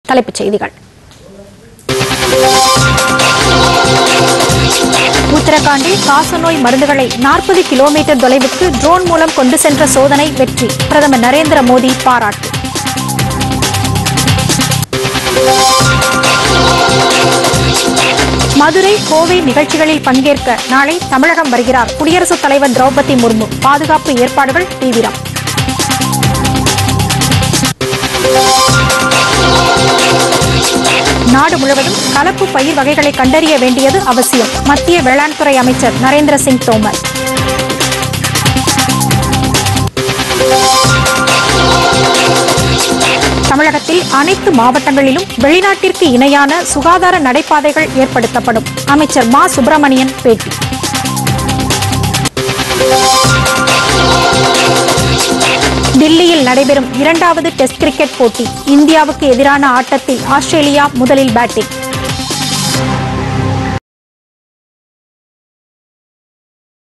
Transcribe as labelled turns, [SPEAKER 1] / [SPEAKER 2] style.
[SPEAKER 1] தலைப்புச் செய்திகள் உத்தரகாண்டில் காசநோய் மருந்துகளை நாற்பது கிலோமீட்டர் தொலைவுக்கு ட்ரோன் மூலம் கொண்டு சென்ற சோதனை வெற்றி பிரதமர் நரேந்திர மோடி பாராட்டு மதுரை கோவை நிகழ்ச்சிகளில் பங்கேற்க நாளை தமிழகம் வருகிறார் குடியரசுத் தலைவர் திரௌபதி முர்மு பாதுகாப்பு ஏற்பாடுகள் தீவிரம் நாடு முழுவதும் கலப்பு பயிர் வகைகளை கண்டறிய வேண்டியது அவசியம் மத்திய வேளாண் துறை அமைச்சர் நரேந்திர சிங் தோமர் தமிழகத்தில் அனைத்து மாவட்டங்களிலும் வெளிநாட்டிற்கு இணையான சுகாதார நடைபாதைகள் ஏற்படுத்தப்படும் அமைச்சர் மா சுப்பிரமணியன் பேட்டி டில்லியில் நடைபெறும் இரண்டாவது டெஸ்ட் கிரிக்கெட் போட்டி இந்தியாவுக்கு எதிரான ஆட்டத்தில் ஆஸ்திரேலியா முதலில் பேட்டிங்